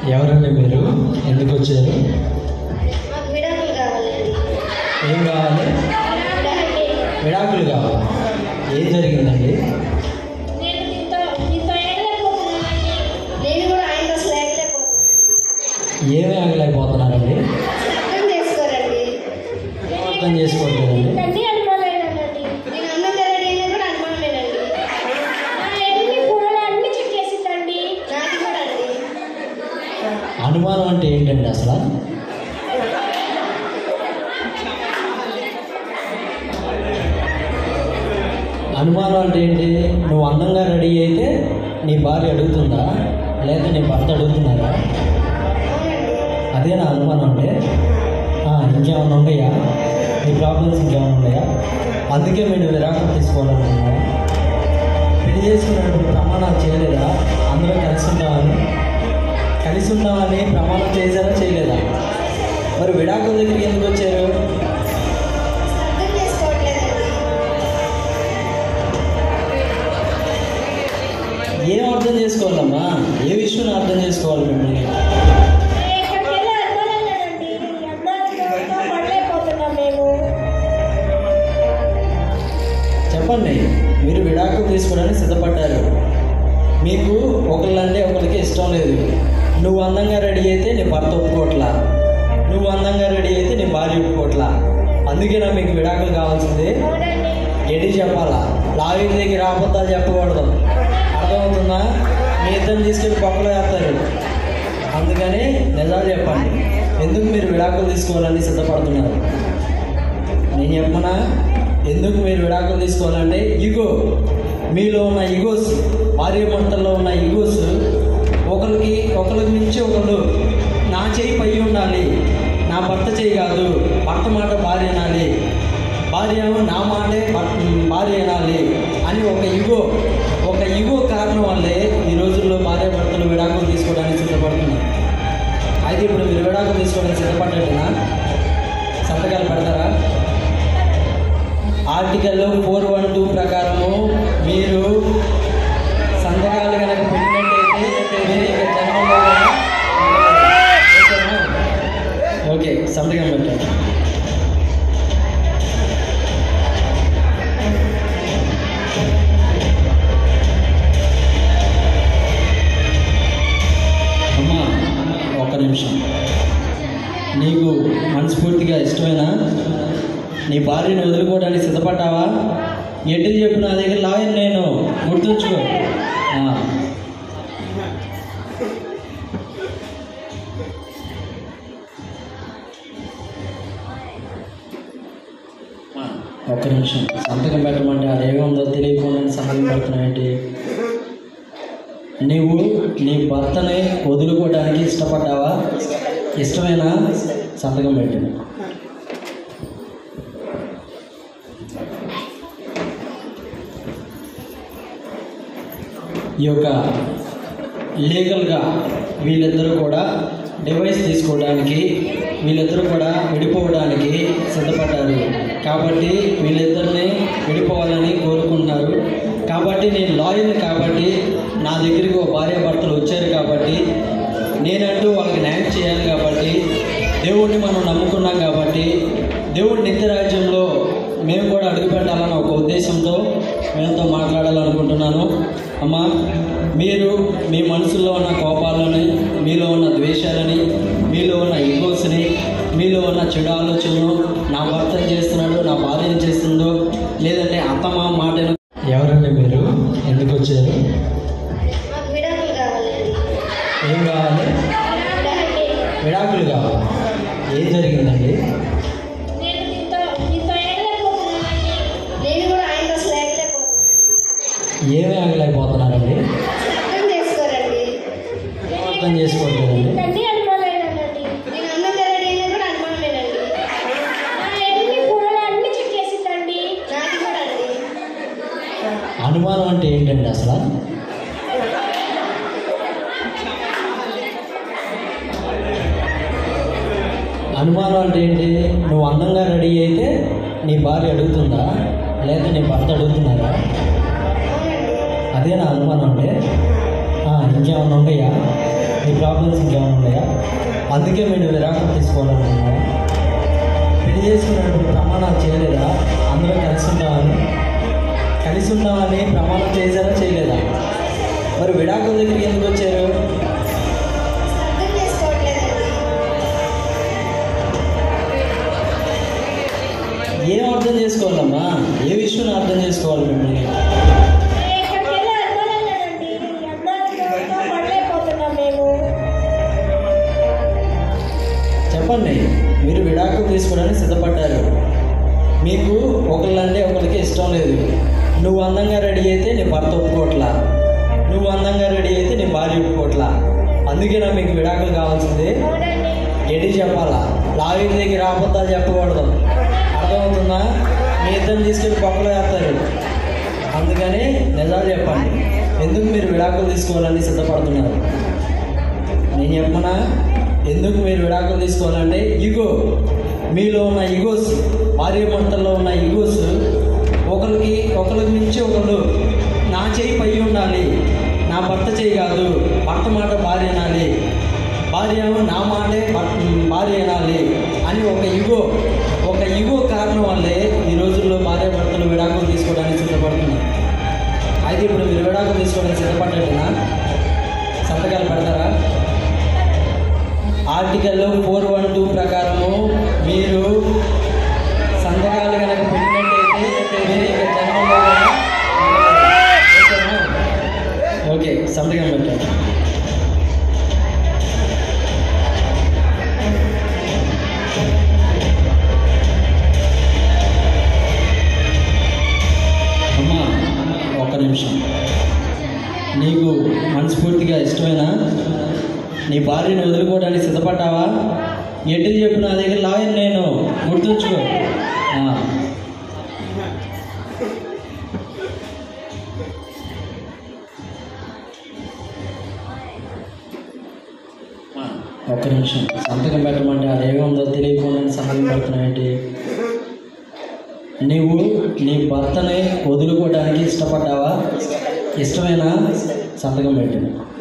ఎవరండి మీరు ఎందుకు వచ్చారు మాకు విడాకులు కావాలండి ఏం కావాలి విడాకులు. విడాకులు కావాలి ఏం జరిగిందండి నేను నీతో నీతో ఏడలేకపోతున్నానండి నేను కూడా ఆయనతో అసలు ఏడలేకపోతున్నాను ఏమీ ఆగలేకపోతున్నారండి అర్థం చేసుకోరండి ఏం అర్థం చేసుకోవట్లేదండి తండ్రి అనుకోలేనండి నేను అందంగా రెడీ అయినా కూడా అనుకోలేనండి ఎన్ని పూలు అన్ని చెక్కేసిందండి నాకు కూడా అండి అనుమానం అంటే ఏంటండి అసలు అనుమానం అంటే ఏంటి నువ్వు అందంగా రెడీ అయితే నీ భార్య అడుగుతుందా లేదా నీ భర్త అడుగుతున్నారా అవునండి అదే నా అనుమానం అంటే ఆ, ఇంకేమన్నా ఉన్నాయా నీ ప్రాబ్లమ్స్ ఇంకేమైనా ఉన్నాయా అందుకే మీరు విరాకం తీసుకోవాలనుకున్నారా పెళ్లి చేసుకున్నప్పుడు ప్రమాణాలు చేయలేదా అందరూ కలిసి ఉంటామని కలిసి ఉంటామని ప్రమాణం చేశారా చేయలేదా మరి విడాకుల దగ్గరికి ఎందుకు వచ్చారు అర్థం చేసుకోవట్లేదండి ఏం అర్థం చేసుకోవాలమ్మా ఏ విషయం అర్థం చేసుకోవాలి మిమ్మల్ని ఎక్కడికి వెళ్ళి అనుకోలేనండి అమ్మాయితో పడలేకపోతున్నాం మేము చెప్పండి మీరు విడాకులు తీసుకోవడానికి సిద్ధపడ్డారు మీకు ఒకళ్ళంటే ఒకరికి ఇష్టం లేదు నువ్వు అందంగా రెడీ అయితే నీ భర్త ఒప్పుకోవట్లా నువ్వు అందంగా రెడీ అయితే నీ భార్య ఒప్పుకోవట్లా అందుకేనా మీకు విడాకులు కావాల్సింది అవునండి ఎడి చెప్పాలా లావీల దగ్గర అబద్ధాలు చెప్పకూడదు అర్థమవుతుందా మీ ఇద్దరు తీసుకెళ్ళి పక్కలో వేస్తారు అందుకని నిజాలు చెప్పండి ఎందుకు మీరు విడాకులు తీసుకోవాలని సిద్ధపడుతున్నారు నేను చెప్పనా ఎందుకు మీరు విడాకులు తీసుకోవాలంటే ఈగో మీలో ఉన్న ఈగోస్ భార్య భర్తల్లో ఉన్న ఈగోస్ ఒకరికి ఒకరికి మించి ఒకరు నా చేయి పై ఉండాలి నా భర్త చేయి కాదు భర్త మాట భార్య అనాలి భార్య ఏమో నా మాటే భర్త భార్య అనాలి అని ఒక ఈగో ఒక ఈగో కారణం వల్లే ఈ రోజుల్లో భార్య భర్తలు విడాకులు తీసుకోవడానికి సిద్ధపడుతున్నారు అయితే ఇప్పుడు మీరు విడాకులు తీసుకోవడానికి సిద్ధపడ్డట్టునా సంతకాలు పెడతారా ఆర్టికల్ ఫోర్ వన్ టూ ప్రకారము మీరు సంతకాలు కనుక పెట్టినట్టయితే మీరు ఇక జన్మలో కూడా ఓకేనా? ఓకే సంతకం పెట్టండి అమ్మా ఒక్క నిమిషం నీకు మనస్ఫూర్తిగా ఇష్టమేనా నీ భార్యను వదులుకోవడానికి సిద్ధపడ్డావా ఎటు చెప్పు నా దగ్గర లాయర్ నేను గుర్తుంచుకో ఆ. ఆ, ఒక్క నిమిషం సంతకం పెట్టమంటే అది ఏముందో తెలియకుండా సంతకం పెడుతున్నావేంటి నీవు నీ భర్తని వదులుకోవడానికి ఇష్టపడ్డావా ఇష్టమేనా సంతకం పెట్టు ఈ యొక్క లీగల్గా వీళ్ళిద్దరూ కూడా డివైస్ తీసుకోవడానికి వీళ్ళిద్దరూ కూడా విడిపోవడానికి సిద్ధపడ్డారు కాబట్టి వీళ్ళిద్దరిని విడిపోవాలని కోరుకుంటున్నారు కాబట్టి నేను లాయర్ని కాబట్టి నా దగ్గరికి ఒక భార్య భర్తలు వచ్చారు కాబట్టి నేనంటూ వాళ్ళకి న్యాయం చేయాలి కాబట్టి దేవుణ్ణి మనం నమ్ముకున్నాం కాబట్టి దేవుడి నిత్య రాజ్యంలో మేము కూడా అడుగుపెట్టాలన్న ఒక ఉద్దేశంతో మీతో మాట్లాడాలనుకుంటున్నాను అమ్మా మీరు మీ మనసులో ఉన్న కోపాలని మీలో ఉన్న ద్వేషాలని మీలో ఉన్న ఈగోస్ని మీలో ఉన్న చెడు ఆలోచనలు నా భర్త ఏం చేస్తున్నాడు నా భార్య ఏం చేస్తుందో లేదంటే అత్తమ్మ మాట ఎవరండి మీరు ఎందుకు వచ్చారు మాకు విడాకులు కావాలండి ఏం కావాలి విడాకులు. విడాకులు కావాలి ఏం జరిగిందండి నేను నీతో నీతో ఏడలేకపోతున్నానండి నేను కూడా ఆయనతో అసలు ఏడలేకపోతున్నాను ఏమీ ఆగలేకపోతున్నారండి అర్థం చేసుకోరండి ఏం అర్థం చేసుకోవట్లేదండి తండ్రి అనుకోలేనండి నేను అందంగా రెడీ అయినా కూడా అనుకోలేనండి ఎన్ని పూలు అన్ని చెక్కేసిందండి నాకు కూడా అండి అనుమానం అంటే ఏంటండి అసలు అనుమానం అంటే ఏంటి నువ్వు అందంగా రెడీ అయితే నీ భార్య అడుగుతుందా లేదా నీ భర్త అడుగుతున్నారా అవునండి అదే నా అనుమానం అంటే ఆ, ఇంకేమన్నా ఉన్నాయా నీ ప్రాబ్లమ్స్ ఇంకేమైనా ఉన్నాయా అందుకే మీరు విరాకం తీసుకోవాలనుకున్నారా పెళ్లి చేసుకున్నప్పుడు ప్రమాణాలు చేయలేదా అందరూ కలిసి ఉంటామని కలిసి ఉంటామని ప్రమాణం చేశారా చేయలేదా మరి విడాకుల దగ్గరికి ఎందుకు వచ్చారు అర్థం చేసుకోవట్లేదండి ఏం అర్థం చేసుకోవాలమ్మా ఏ విషయం అర్థం చేసుకోవాలి మిమ్మల్ని ఎక్కడికి వెళ్ళి అర్థమలేదండి ఈ అమ్మాయిలతో పడలేకపోతున్నాం మేము చెప్పండి మీరు విడాకులు తీసుకోవడానికి సిద్ధపడ్డారు మీకు ఒకళ్ళంటే ఒకరికి ఇష్టం లేదు నువ్వు అందంగా రెడీ అయితే నీ భర్త ఒప్పుకోవట్లా నువ్వు అందంగా రెడీ అయితే నీ భార్య ఒప్పుకోవట్లా అందుకేనా మీకు విడాకులు కావాల్సింది అవునండి ఎడి చెప్పాలా లావీల దగ్గర అబద్ధాలు చెప్పకూడదు అర్థమవుతుందా మీ ఇద్దరు తీసుకెళ్ళి పక్కలో వేస్తారు అందుకని నిజాలు చెప్పండి ఎందుకు మీరు విడాకులు తీసుకోవాలని సిద్ధపడుతున్నారు నేను చెప్పనా ఎందుకు మీరు విడాకులు తీసుకోవాలంటే ఈగో మీలో ఉన్న ఈగోస్ భార్య భర్తల్లో ఉన్న ఈగోస్ ఒకరికి ఒకరికి మించి ఒకరు నా చేయి పై ఉండాలి నా భర్త చేయి కాదు భర్త మాట భార్య అనాలి భార్య ఏమో నా మాటే భర్త భార్య అనాలి అని ఒక ఈగో ఒక ఈగో కారణం వల్లే ఈ రోజుల్లో భార్య భర్తలు విడాకులు తీసుకోవడానికి సిద్ధపడుతున్నారు అయితే ఇప్పుడు మీరు విడాకులు తీసుకోవడానికి సిద్ధపడ్డట్టునా సంతకాలు పెడతారా ఆర్టికల్ ఫోర్ వన్ టూ ప్రకారము మీరు సంతకాలు కనుక పెట్టినట్టయితే మీరు ఇక జన్మలో కూడా ఓకేనా? ఓకే సంతకం పెట్టండి అమ్మా ఒక్క నిమిషం నీకు మనస్ఫూర్తిగా ఇష్టమేనా నీ భార్యను వదులుకోవడానికి సిద్ధపడ్డావా ఎటు చెప్పు నా దగ్గర లాయర్ నేను గుర్తుంచుకో ఆ. ఆ, ఒక్క నిమిషం సంతకం పెట్టమంటే అది ఏముందో తెలియకుండా సంతకం పెడుతున్నావేంటి నీవు నీ భర్తని వదులుకోవడానికి ఇష్టపడ్డావా ఇష్టమేనా సంతకం పెట్టు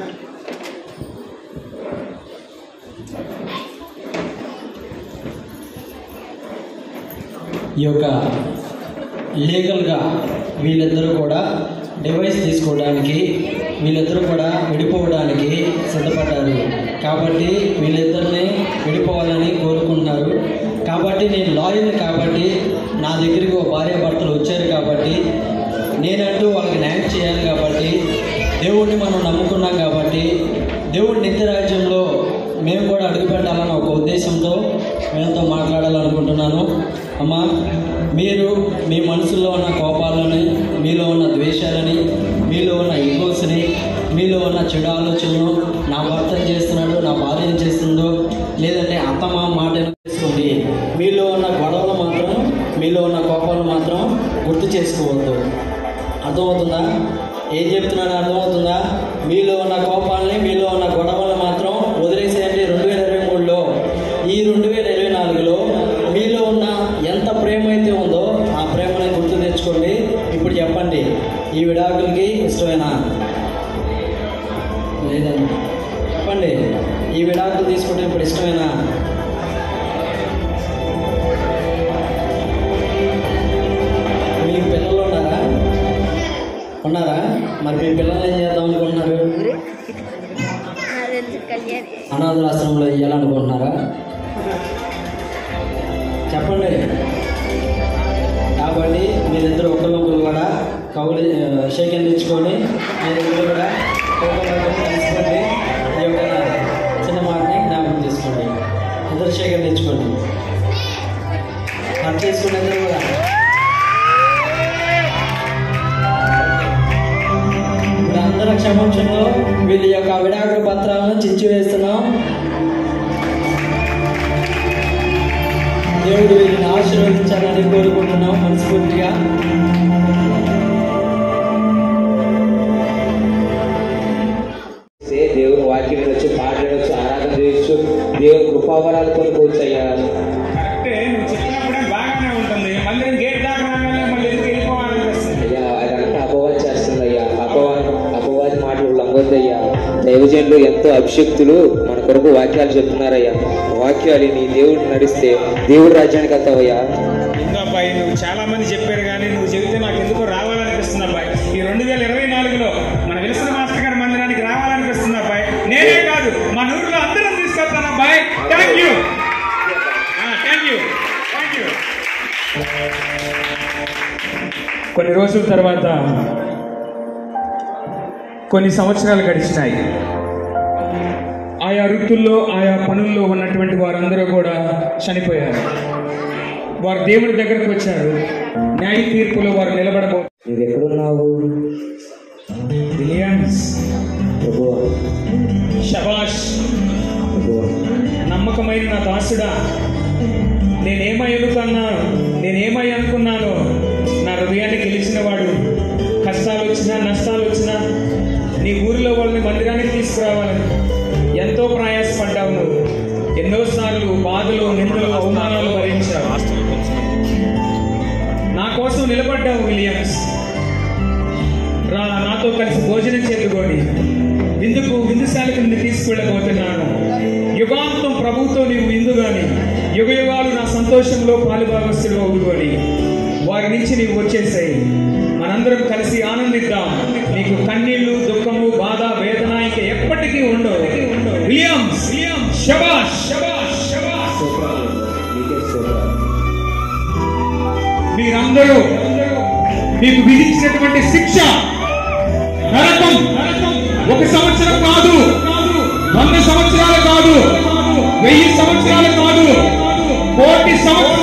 ఈ యొక్క లీగల్గా వీళ్ళిద్దరూ కూడా డివైస్ తీసుకోవడానికి వీళ్ళిద్దరూ కూడా విడిపోవడానికి సిద్ధపడ్డారు కాబట్టి వీళ్ళిద్దరిని విడిపోవాలని కోరుకుంటున్నారు కాబట్టి నేను లాయర్ని కాబట్టి నా దగ్గరికి ఒక భార్య భర్తలు వచ్చారు కాబట్టి నేనంటూ వాళ్ళకి న్యాయం చేయాలి కాబట్టి దేవుణ్ణి మనం నమ్ముకున్నాం కాబట్టి దేవుడి నిత్య రాజ్యంలో మేము కూడా అడుగుపెట్టాలన్న ఒక ఉద్దేశంతో మీతో మాట్లాడాలనుకుంటున్నాను అమ్మా మీరు మీ మనసులో ఉన్న కోపాలని మీలో ఉన్న ద్వేషాలని మీలో ఉన్న ఈగోస్ని మీలో ఉన్న చెడు ఆలోచనలు నా భర్త ఏం చేస్తున్నాడు నా భార్య ఏం చేస్తుందో లేదంటే అత్తమా మాట చేసుకోండి మీలో ఉన్న గొడవలు మాత్రం మీలో ఉన్న కోపాలు మాత్రం గుర్తు చేసుకోవద్దు అర్థమవుతుందా ఏం చెప్తున్నాను అర్థమవుతుందా మీలో ఉన్న కోపాలని మీలో ఉన్న గొడవలు మాత్రం వదిలేసేయండి రెండు వేల ఇరవై మూడులో ఈ రెండు వేల ఇరవై నాలుగులో మీలో ఉన్న ఎంత ప్రేమ అయితే ఉందో ఆ ప్రేమని గుర్తు తెచ్చుకోండి ఇప్పుడు చెప్పండి ఈ విడాకులకి ఇష్టమేనా లేదండి చెప్పండి ఈ విడాకులు తీసుకుంటే ఇప్పుడు ఇష్టమేనా మీకు పిల్లలు ఉన్నారా ఉన్నారా మరి మీ పిల్లలు ఏం చేద్దాం అనుకుంటున్నారు అనాథ ఆశ్రమంలో వేయాలనుకుంటున్నారా చెప్పండి కాబట్టి మీరిద్దరు ఒకరినొకరు కూడా కౌలు షేకెన్ తెచ్చుకొని మీరిద్దరు కూడా ఒకరినొకరు కలిసిపోయి ఈ యొక్క చిన్న మాటని జ్ఞాపకం చేసుకోండి ఇద్దరు షేకెన్ తెచ్చుకోండి అది చేసుకుని ఇద్దరు కూడా ఇప్పుడు అందరి క్షమించంలో వీళ్ళ యొక్క విడాకుల పత్రాలను చించి వేస్తున్నాం దేవుడు వీరిని ఆశీర్వదించాలని కోరుకుంటున్నాం మనస్ఫూర్తిగా చేస్తే దేవుని వాక్యం వినొచ్చు పాట వినొచ్చు ఆరాధన చేయొచ్చు దేవుని కృపావరాలు పొందుకోవచ్చు అయ్యా కరెక్టే నువ్వు చెప్పినప్పుడే బాగానే ఉంటుంది మళ్ళీ గేట్ దాకా రాగానే మళ్ళీ ఎందుకు వెళ్ళిపోవాలనిపిస్తుంది అయ్యా అదంతా అపవాది చేస్తుంది అయ్యా అపవాది అపవాది మాటలు లొంగొద్దయ్యా దైవ దైవజనులు ఎంతో అభిషక్తులు మన కొరకు వాక్యాలు చెప్తున్నారయ్యా వాక్యాలు నీ దేవుడు నడిస్తే దేవుడు రాజ్యానికి వెళ్తావయ్యా ఇంకా అబ్బాయి నువ్వు చాలా మంది చెప్పారు కానీ నువ్వు చెబితే నాకు ఎందుకో రావాలనిపిస్తుంది అబ్బాయి ఈ రెండు వేల ఇరవై నాలుగులో మన విల్సన మాస్టర్ గారి మందిరానికి రావాలనిపిస్తుంది అబ్బాయి నేనే కాదు మన ఊర్లో అందరం తీసుకెళ్తాను అబ్బాయి thank you thank you thank you కొన్ని రోజుల తర్వాత కొన్ని సంవత్సరాలు గడిచినాయి ఆయా వృత్తుల్లో ఆయా పనుల్లో ఉన్నటువంటి వారందరూ కూడా చనిపోయారు వారు దేవుడి దగ్గరకు వచ్చారు న్యాయ తీర్పులో వారు నిలబడబో నువ్వు ఎక్కడున్నావు విలియమ్స్ ప్రభువా షబాష్ ప్రభువా నమ్మకమైన నా దాసుడా నేనేమై అనుకున్నాను నేనేమై అనుకున్నానో నా హృదయాన్ని గెలిచిన వాడు కష్టాలు వచ్చినా నష్టాలు వచ్చినా నీ ఊరిలో వాళ్ళని మందిరానికి తీసుకురావాలని ఎంతో ప్రయాసపడ్డావు నువ్వు ఎన్నోసార్లు బాధలు నిందలు అవమానాలు భరించావు నా కోసం నిలబడ్డావు విలియమ్స్ రా నాతో కలిసి భోజనం చేరుకోండి విందుకు విందుశాలకు నిన్ను తీసుకువెళ్ళబోతున్నాను యుగాంతం ప్రభుతో నీవు విందు గాని యుగ యుగాలు నా సంతోషంలో పాలుభాగస్తులు అవుదుకొని వారి నుంచి నీవు వచ్చేసాయి మనందరం కలిసి ఆనందిద్దాం నీకు కన్నీళ్లు దుఃఖము బాధ వేదన ఇంకా ఎప్పటికీ ఉండవు విలియమ్స్ శబాష్ శబాష్ శబాష్ స్తోత్రాలు నీకే స్తోత్రాలు మీరందరూ మీకు విధించినటువంటి శిక్ష నరకం ఒక సంవత్సరం కాదు వంద సంవత్సరాలు కాదు వెయ్యి సంవత్సరాలు కాదు కోటి సంవత్సరాలు